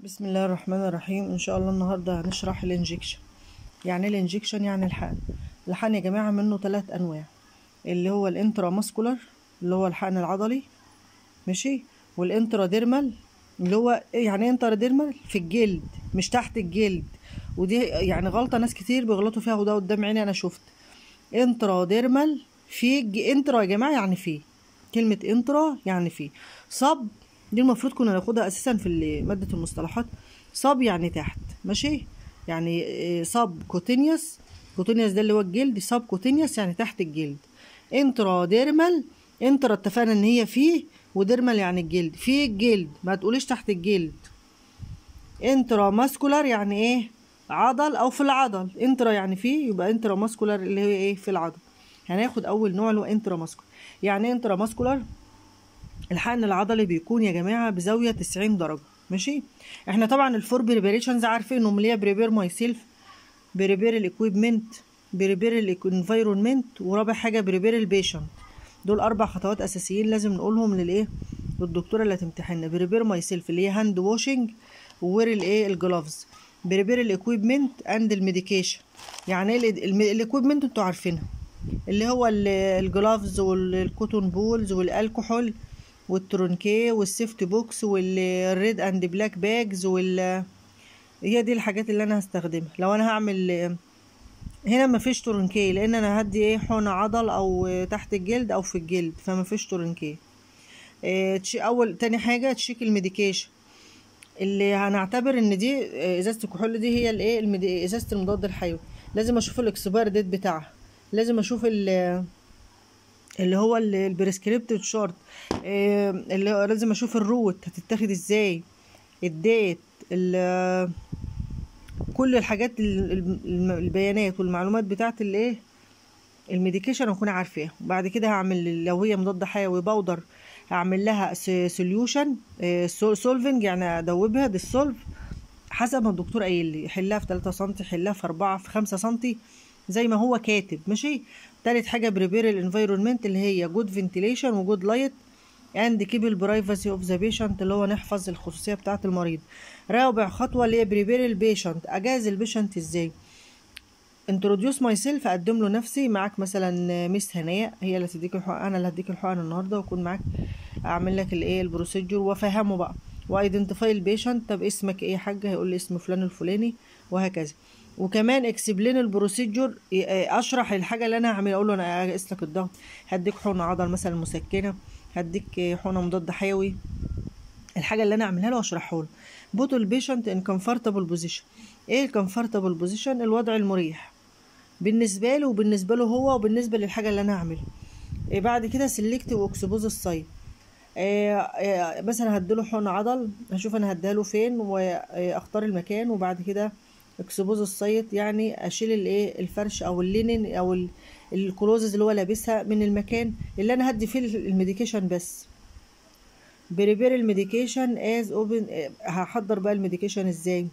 بسم الله الرحمن الرحيم ان شاء الله النهارده هنشرح الانجكشن يعني ايه الانجكشن يعني الحقن الحقن يا جماعه منه ثلاث انواع اللي هو الانترا ماسكولار اللي هو الحقن العضلي ماشي والانترا ديرمال اللي هو يعني انترا ديرمال في الجلد مش تحت الجلد ودي يعني غلطه ناس كتير بيغلطوا فيها وده قدام عيني انا شفت انترا ديرمال في الج- انترا يا جماعه يعني في كلمه انترا يعني في صب دي المفروض كنا ناخدها اساسا في ال- ماده المصطلحات صب يعني تحت ماشي يعني صب كوتينيوس كوتينيوس ده اللي هو الجلد صب كوتينيوس يعني تحت الجلد انترا ديرمال انترا اتفقنا ان هي فيه وديرمال يعني الجلد في الجلد ما تقوليش تحت الجلد انترا ماسكولار يعني ايه عضل او في العضل انترا يعني فيه يبقى انترا ماسكولار اللي هي ايه في العضل هناخد اول نوع اللي هو انترا ماسكولار يعني ايه انترا ماسكولار الحقن العضلي بيكون يا جماعه بزاويه 90 درجه ماشي احنا طبعا الفور بريبريشنز عارفينهم اللي هي بريبير ماي سيلف بريبير الاكويبمنت بريبير الانفايرمنت ورابع حاجه بريبير البيشنت دول اربع خطوات اساسيين لازم نقولهم للايه للدكتوره اللي هتمتحننا بريبير ماي سيلف اللي هي هاند واشنج ووير الايه الجلافز بريبير الاكويبمنت اند الميديكيشن يعني ايه الاكويبمنت انتوا عارفينها اللي هو ال- الجلافز والكوتون بولز والالكحول والترونكيه والسيفت بوكس والريد اند بلاك باجز وال هي دي الحاجات اللي انا هستخدمها لو انا هعمل هنا مفيش تورنكيه لان انا هدي ايه حقن عضل او تحت الجلد او في الجلد فمفيش تورنكيه إيه تشي اول تاني حاجه تشيك الميديكيشن اللي هنعتبر ان دي آه، ازازه الكحول دي هي الايه المدي... ازازه المضاد الحيوي لازم اشوف الاكسباير ديت بتاعها لازم اشوف ال اللي هو البريسكريبتيف شارت اللي هو لازم اشوف الروت هتتاخد ازاي الديت ال- كل الحاجات ال- ال- البيانات والمعلومات بتاعت الايه الميديكيشن اكون عارفاها وبعد كده هعمل لو هي مضاد حيوي باودر هعمل لها سوليوشن سولفنج يعني ادوبها ديسولف حسب ما الدكتور قايل لي حلها في 3 سم حلها في 4 في 5 سم زي ما هو كاتب ماشي تالت حاجه بريبير الانفايرمنت اللي هي جود فنتيليشن وجود لايت اند كيب البرايفسي اوف ذا بيشنت اللي هو نحفظ الخصوصيه بتاعه المريض رابع خطوه اللي هي بريبير البيشنت اجهز البيشنت ازاي انتروديوس ماي سيلف اقدم له نفسي معاك مثلا ميس هناء هي اللي هتديك الحقن انا اللي هديك الحقن النهارده واكون معاك اعمل لك الايه البروسيجر وافهمه بقى وايدنتيفاي البيشنت طب اسمك ايه يا حاج هيقول لي اسم فلان الفلاني وهكذا وكمان اكسبلين البروسيجر اشرح الحاجه اللي انا هعملها اقول له انا هقيس لك الضغط هديك حقن عضل مثلا مسكنه هديك حقنه مضاد حيوي الحاجه اللي انا اعملها له واشرحها له بوتو البيشنت ان كومفورتابل بوزيشن ايه الكومفورتابل بوزيشن الوضع المريح بالنسبه له وبالنسبه له هو وبالنسبه للحاجه اللي انا هعملها إيه بعد كده سيلكت واكسبوز السايت إيه إيه مثلا هديله حقن عضل هشوف انا هديها له فين واختار المكان وبعد كده اكسبوز السايت يعني اشيل الايه الفرش او اللينن او ال- الكلوزز اللي هو لابسها من المكان اللي انا هدي فيه الميديكيشن بس بريبير الميديكيشن از اوبن هحضر بقى الميديكيشن ازاي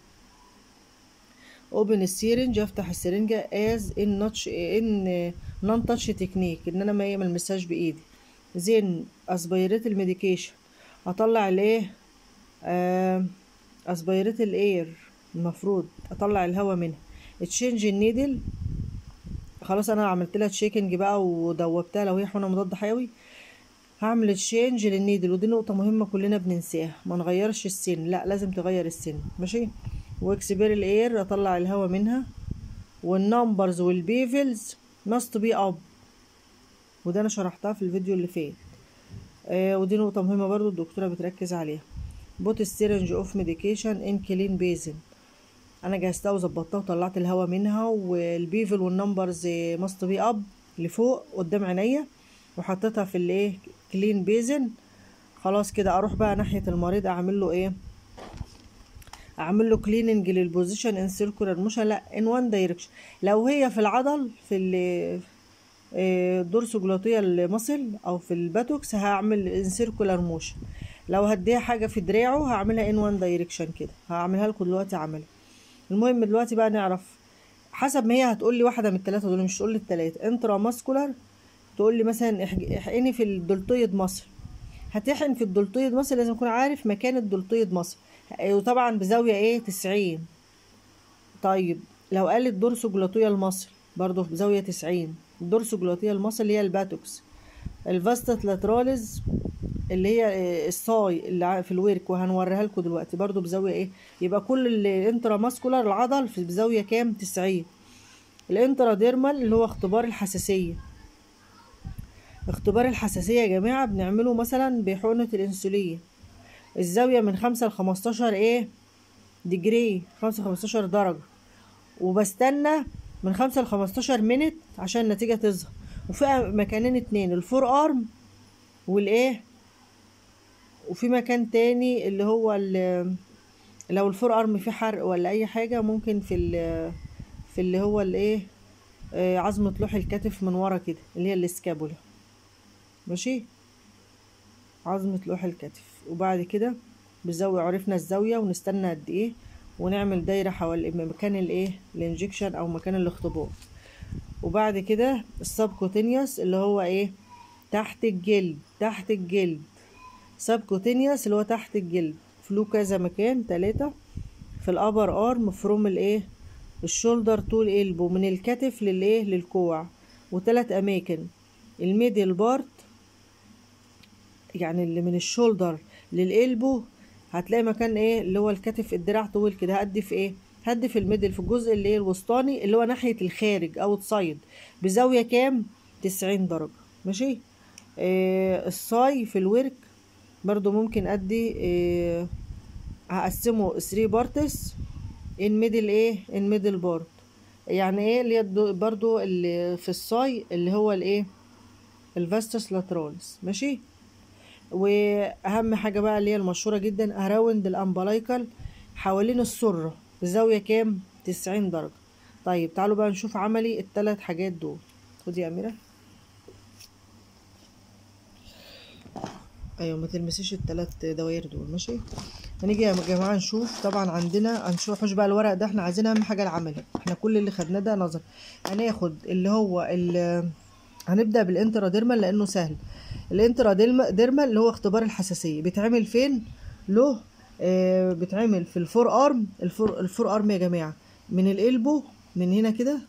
اوبن السيرنج افتح السرنجة از ان نوتش ان نون تاتش تكنيك ان انا ما ملمسهاش بايدي زين اسبيريت الميديكيشن اطلع الايه آه اسبيريت الاير المفروض اطلع الهواء منها تشينج النيدل خلاص انا عملت لها تشيكنج بقى ودوبتها لو هي حقنه مضاد حيوي هعمل تشينج للنيدل ودي نقطة مهمة كلنا بننساها ما نغيرش السن لا لازم تغير السن ماشي واكسبير الاير اطلع الهواء منها والنمبرز والبيفلز ماست بي اب وده انا شرحتها في الفيديو اللي فات آه ودي نقطة مهمة برضو الدكتورة بتركز عليها بوت السيرنج اوف ميديكيشن ان كلين بيزن انا جهزتها وظبطتها وطلعت الهواء منها والبيفل والنمبرز ماست بي اب لفوق قدام عينيا وحطيتها في الايه كلين بيزن خلاص كده اروح بقى ناحيه المريض اعمل له ايه اعمل له كليننج للبوزيشن ان سيركولار موشن لا ان وان دايركشن لو هي في العضل في ال الدورسوجلوتية المصل او في الباتوكس هعمل ان سيركولار موشن لو هديها حاجه في دراعه هعملها ان وان دايركشن كده هعملها لكم دلوقتي عملها المهم دلوقتي بقى نعرف حسب ما هي هتقول لي واحده من الثلاثه دول مش تقول لي الثلاثه انترا ماسكولار تقول لي مثلا احج- احقني في الدلتويد مصل هتحقن في الدلتويد مصل لازم اكون عارف مكان الدلتويد مصل آه، وطبعا بزاوية ايه تسعين طيب لو قالت دورسو جلوتية المصل برضو بزاوية تسعين الدورسو جلوتية المصل اللي هي الباتوكس الفاستت لاتراليز اللي هي آه، الصاي اللي ع- في الورك وهنوريها لكم دلوقتي برضو بزاوية ايه يبقى كل الانترا ماسكولار العضل في بزاوية كام تسعين الانترا ديرمال اللي هو اختبار الحساسية اختبار الحساسية يا جماعة بنعمله مثلا بحقنة الانسولين الزاوية من خمسة لخمستاشر ايه ديجري خمسة لخمستاشر درجة وبستنى من خمسة لخمستاشر مينت عشان النتيجة تظهر وفي مكانين اتنين الفور ارم والايه وفي مكان تاني اللي هو ال- لو الفور ارم فيه حرق ولا اي حاجة ممكن في ال في اللي هو الايه آه، عظمة لوح الكتف من ورا كده اللي هي الاسكابولا ماشي عظمة لوح الكتف وبعد كده بزاوية عرفنا الزاوية ونستنى قد ايه ونعمل دايرة حوالي مكان الايه الانجكشن او مكان الاختبار وبعد كده السبكوتينيوس اللي هو ايه تحت الجلد تحت الجلد سبكوتينيوس اللي هو تحت الجلد فلو كذا مكان تلاتة في الابر ارم فروم الايه الشولدر طول البو من الكتف للايه للكوع وتلات اماكن الميدل بارت يعني اللي من الشولدر للقلبو هتلاقي مكان ايه اللي هو الكتف الدراع طويل كده هدي في ايه هدي في الميدل في الجزء اللي ايه الوسطاني اللي هو ناحية الخارج او سايد بزاوية كام تسعين درجة ماشي آه الصاي في الورك برضو ممكن ادي آه هقسمه 3 بارتس ان ميدل ايه ان ميدل بارت يعني ايه اللي هي الدو- برضو اللي في الصاي اللي هو الايه الفاستس لاتراليس ماشي واهم حاجه بقى اللي هي المشهوره جدا اراوند الامبلايكال حوالين السره بزاويه كام 90 درجه طيب تعالوا بقى نشوف عملي الثلاث حاجات دول خدي يا اميره ايوه ما تلمسيش الثلاث دواير دول ماشي هنيجي يا جماعه نشوف طبعا عندنا هنشوفش بقى الورق ده احنا عايزين اهم حاجه العملي احنا كل اللي خدناه ده نظر هناخد اللي هو ال هنبدا بالانترا ديرمال لانه سهل الانترا ديرما- ديرمال اللي هو اختبار الحساسيه بيتعمل فين له آه بيتعمل في الفور ارم الفور الفور ارم يا جماعه من القلبو من هنا كده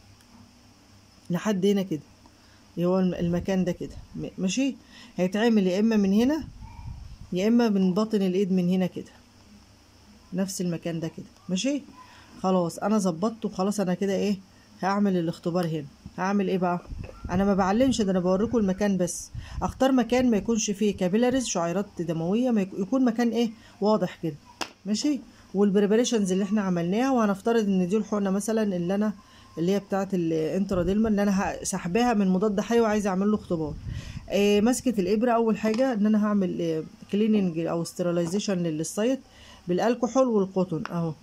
لحد هنا كده اللي هو الم- المكان ده كده م- ماشي هيتعمل يا اما من هنا يا اما من باطن الايد من هنا كده نفس المكان ده كده ماشي خلاص انا ظبطته خلاص انا كده ايه هعمل الاختبار هنا هعمل ايه بقى انا ما بعلمش ده انا بوريكم المكان بس اختار مكان ما يكونش فيه كابيلاريز شعيرات دمويه ما يك- يكون مكان ايه واضح كده ماشي والبريباريشنز اللي احنا عملناها وهنفترض ان دي الحقنه مثلا اللي انا اللي هي بتاعه الانتراديلما اللي انا ه- سحباها من مضاد حيوي وعايزه اعمل له اختبار آه ماسكه الابره اول حاجه ان انا هعمل آه كليننج او ستيرلايزيشن للسايت بالالكحول والقطن اهو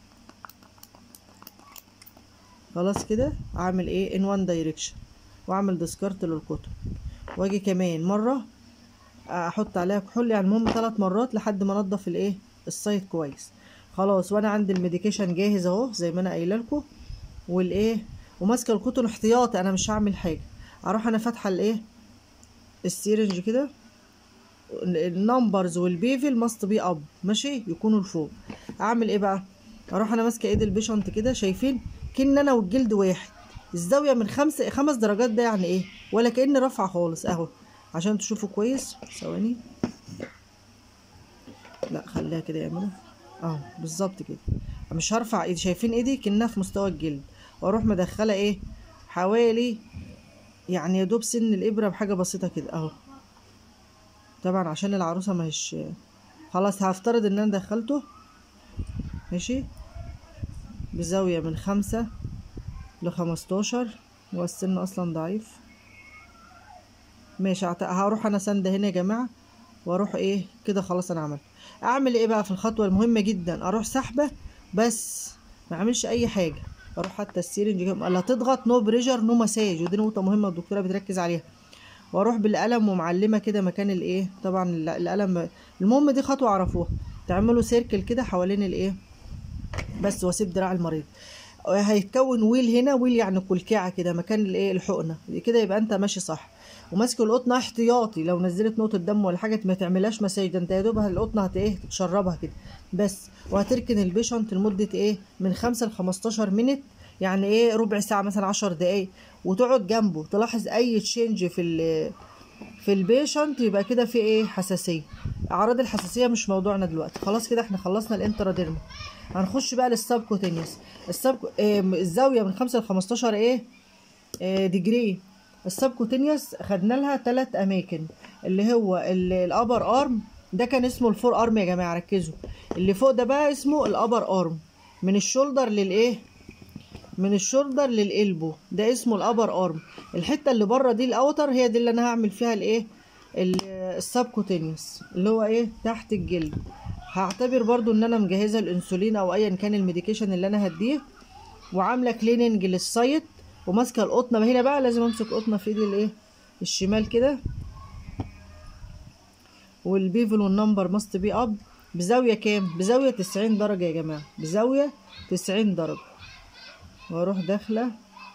خلاص كده اعمل ايه ان وان دايركشن واعمل ديسكارت للقطن واجي كمان مره احط عليها كحول يعني المهم ثلاث مرات لحد ما انضف الايه السايت كويس خلاص وانا عندي الميديكيشن جاهز اهو زي ما انا قايله لكم والايه وماسكه القطن احتياطي انا مش هعمل حاجه اروح انا فاتحه الايه السيرنج كده النمبرز والبيفل ماست بي اب ماشي يكونوا لفوق اعمل ايه بقى اروح انا ماسكه ايد البيشنت كده شايفين كأن انا والجلد واحد الزاويه من خمس خمس درجات ده يعني ايه ولا كأن رافعه خالص اهو عشان تشوفوا كويس ثواني لا خليها كده يعملوا اهو بالظبط كده مش هرفع ايدي شايفين ايدي كأنها في مستوى الجلد واروح مدخله ايه حوالي يعني يا دوب سن الابره بحاجه بسيطه كده اهو طبعا عشان العروسه مش خلاص هفترض ان انا دخلته ماشي بزاويه من خمسة لخمستاشر هو السن اصلا ضعيف ماشي هعت- هروح انا سنده هنا يا جماعه واروح ايه كده خلاص انا عملت اعمل ايه بقى في الخطوه المهمه جدا اروح سحبه بس ما اعملش اي حاجه اروح حتى السيرنج جنب- لا تضغط نو بريجر نو مساج ودي نقطه مهمه الدكتوره بتركز عليها واروح بالقلم ومعلمه كده مكان الايه طبعا ال- القلم المهم دي خطوه اعرفوها تعملوا سيركل كده حوالين الايه بس واسيب دراع المريض هيتكون ويل هنا ويل يعني كلكعه كده مكان الايه الحقنه كده يبقى انت ماشي صح وماسك القطنه احتياطي لو نزلت نقطه دم ولا حاجه ما تعملهاش مساج ده انت يا دوب القطنه هت ايه تشربها كده بس وهتركن البيشنت لمده ايه من 5 ل 15 مينت يعني ايه ربع ساعه مثلا 10 دقايق وتقعد جنبه تلاحظ اي تشينج في ال في البيشنت يبقى كده في ايه حساسيه اعراض الحساسيه مش موضوعنا دلوقتي خلاص كده احنا خلصنا الانتراديرما هنخش بقى للسبكوتينيوس السب إيه الزاويه من 5 ل 15 ايه, إيه ديجري السبكوتينيوس خدنا لها ثلاث اماكن اللي هو الابر ارم ده كان اسمه الفور ارم يا جماعه ركزوا اللي فوق ده بقى اسمه الابر ارم من الشولدر للايه من الشولدر للقلبو ده اسمه الابر ارم الحته اللي بره دي الاوتر هي دي اللي انا هعمل فيها الايه السبكوتينيوس اللي هو ايه تحت الجلد هعتبر برضو ان انا مجهزه الانسولين او ايا كان الميديكيشن اللي انا هديه وعامله كليننج للسايت وماسكه القطنه هنا بقى لازم امسك قطنه في ايدي الايه الشمال كده والبيفل والنمبر ماست بي اب بزاويه كام بزاويه 90 درجه يا جماعه بزاويه 90 درجه واروح داخله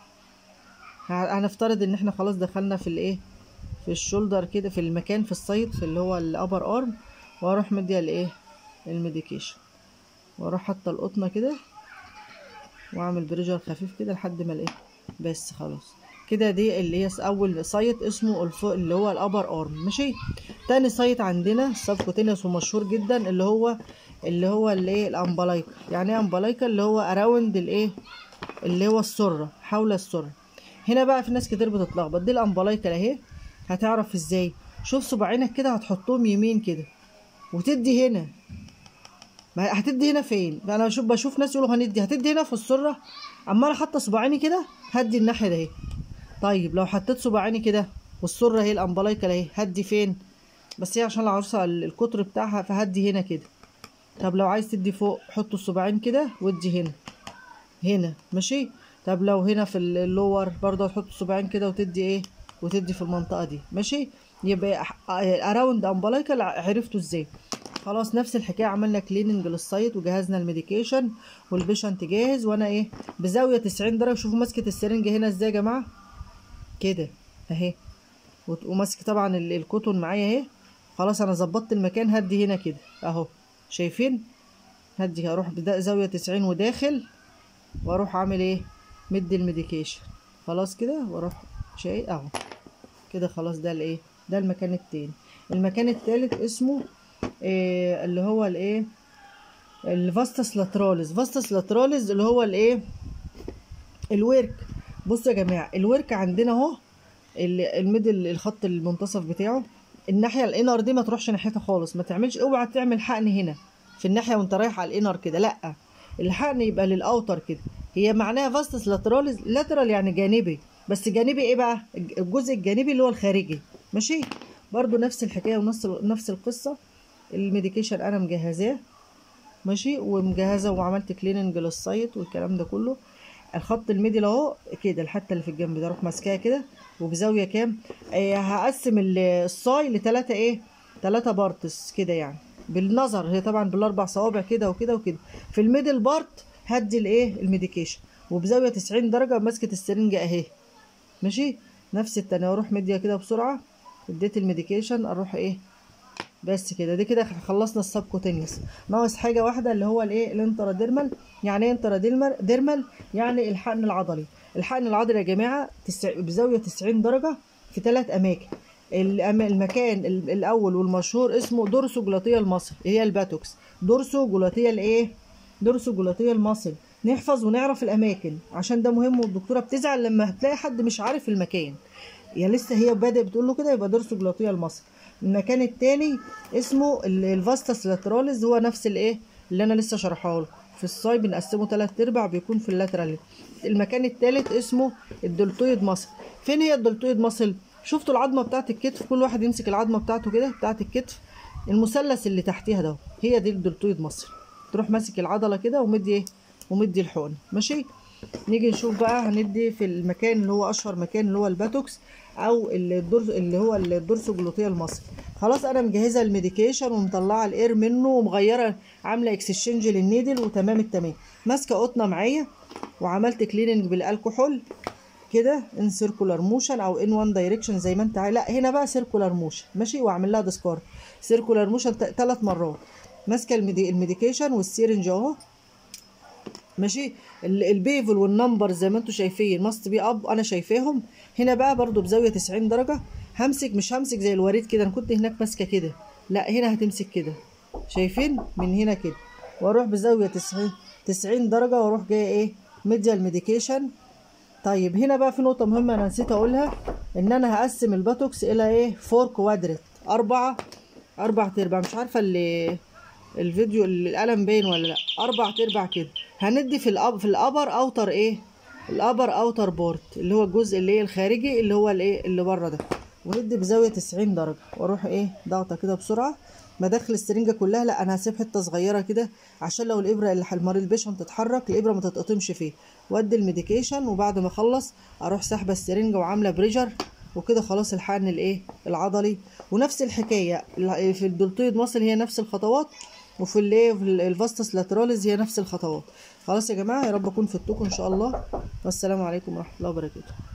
هنفترض ان احنا خلاص دخلنا في الايه في الشولدر كده في المكان في السايد في اللي هو الابر ارم واروح مديه الايه الميديكيشن واروح حاطه القطنه كده واعمل بريجر خفيف كده لحد ما الايه بس خلاص كده دي اللي هي اول سايت اسمه الفوق اللي هو الابر ارم ماشي تاني سايت عندنا السبكوتينيوس ومشهور جدا اللي هو اللي هو الايه الامبلايكا يعني ايه امبلايكا اللي هو اراوند الايه اللي هو السره حول السره هنا بقى في ناس كتير بتتلخبط دي الامبلايكا اهي هتعرف ازاي شوف صباعينك كده هتحطهم يمين كده وتدي هنا ما هتدي هنا فين انا بشوف بشوف ناس يقولوا هندي هتدي هنا في السره اما انا حاطه صباعيني كده هدي الناحيه ده اهي طيب لو حطيت صباعيني كده والسره اهي الامبلايكا اهي هدي فين بس هي عشان العروسه القطر بتاعها فهدي هنا كده طب لو عايز تدي فوق حط الصباعين كده وادي هنا هنا ماشي طب لو هنا في اللور برضه هتحط الصباعين كده وتدي ايه وتدي في المنطقه دي ماشي يبقى اراوند امبلايكا عرفتوا ازاي خلاص نفس الحكايه عملنا كليننج للسايت وجهزنا الميديكيشن والبيشنت جاهز وانا ايه بزاويه 90 درجه شوفوا ماسكه السرنجه هنا ازاي يا جماعه كده اهي وماسك طبعا الكوتون معايا اهي خلاص انا ظبطت المكان هدي هنا كده اهو شايفين هدي هروح بزاويه 90 وداخل واروح اعمل ايه مدي الميديكيشن خلاص كده واروح شيء اهو كده خلاص ده الايه ده المكان التاني المكان التالت اسمه إيه اللي هو الايه الفاستس لاتراليز فاستس لاتراليز اللي هو الايه الورك بصوا يا جماعه الورك عندنا اهو الميدل الخط المنتصف بتاعه الناحيه الانر دي ما تروحش ناحيتها خالص ما تعملش اوعى تعمل حقن هنا في الناحيه وانت رايح على الانر كده لا الحقن يبقى للاوتر كده هي معناها فاستس لاتراليز لاترال يعني جانبي بس جانبي ايه بقى الجزء الجانبي اللي هو الخارجي ماشي برضو نفس الحكايه ونفس نفس القصه الميديكيشن انا مجهزاه ماشي ومجهزه وعملت كليننج للسايت والكلام ده كله الخط الميدل اهو كده الحته اللي في الجنب ده اروح ماسكاها كده وبزاويه كام آه هقسم الصاي لتلاتة ايه تلاتة بارتس كده يعني بالنظر هي طبعا بالاربع صوابع كده وكده وكده في الميدل بارت هدي الايه الميديكيشن وبزاويه 90 درجه ماسكه السرنجه اهي ماشي نفس التانية اروح مديها كده بسرعه اديت الميديكيشن اروح ايه بس كده دي كده خلصنا السبكوتينيوس ناقص حاجه واحده اللي هو الايه الانتراديرمال يعني ايه انتراديرمال ديرمال يعني الحقن العضلي الحقن العضلي يا جماعه تسع بزاويه 90 درجه في ثلاث اماكن المكان الاول والمشهور اسمه دورسو جلوتيه المصل هي الباتوكس دورسو جلوتيه الايه دورسو جلوتيه المصل نحفظ ونعرف الاماكن عشان ده مهم والدكتوره بتزعل لما هتلاقي حد مش عارف المكان يا يعني لسه هي بادئ بتقول له كده يبقى دورسو جلوتيه المصل المكان التاني اسمه الفاستس لاتراليز هو نفس الايه اللي انا لسه شرحه له في الصاي بنقسمه تلات ارباع بيكون في اللاترال المكان التالت اسمه الدلتويد مصل فين هي الدلتويد مصل شفتوا العظمه بتاعت الكتف كل واحد يمسك العظمه بتاعته كده بتاعت الكتف المثلث اللي تحتيها ده هي دي الدلتويد مصل تروح ماسك العضله كده ومدي ايه ومدي الحقن ماشي نيجي نشوف بقى هندي في المكان اللي هو اشهر مكان اللي هو الباتوكس او الدرس اللي هو الدرس جلوتيه المصري خلاص انا مجهزه الميديكيشن ومطلعه الاير منه ومغيره عامله اكسشينج للنيدل وتمام التمام ماسكه قطنه معايا وعملت كليننج بالالكحول كده ان سيركولار موشن او ان وان دايركشن زي ما انت عايز لا هنا بقى سيركولار موشن ماشي واعمل لها ديسكارد سيركولار موشن ثلاث مرات ماسكه الميدي الميديكيشن والسيرنج اهو ماشي ال- البيفل والنمبر زي ما انتم شايفين ماست بي اب انا شايفاهم هنا بقى برضو بزاويه 90 درجه همسك مش همسك زي الوريد كده انا كنت هناك ماسكه كده لا هنا هتمسك كده شايفين من هنا كده واروح بزاويه 90 90 درجه واروح جايه ايه مديه الميديكيشن طيب هنا بقى في نقطه مهمه انا نسيت اقولها ان انا هقسم الباتوكس الى ايه فور كوادرت اربعه اربع تربع مش عارفه اللي الفيديو اللي القلم باين ولا لا اربع تربع كده هندي في الأب في الابر اوتر ايه الابر اوتر بورت اللي هو الجزء اللي ايه الخارجي اللي هو الايه اللي بره ده وندي بزاويه 90 درجه واروح ايه ضغطه كده بسرعه بدخل السرنجه كلها لا انا هسيب حته صغيره كده عشان لو الابره اللي المريض البيشنت تتحرك الابره ما تتقطمش فيه وادي الميديكيشن وبعد ما اخلص اروح ساحبه السرنجه وعامله بريجر وكده خلاص الحقن الايه العضلي ونفس الحكايه في الدلتويد ماسل هي نفس الخطوات وفي الايه في الفاستس لاتراليز هي نفس الخطوات خلاص يا جماعه يا رب اكون فدتكم ان شاء الله والسلام عليكم ورحمه الله وبركاته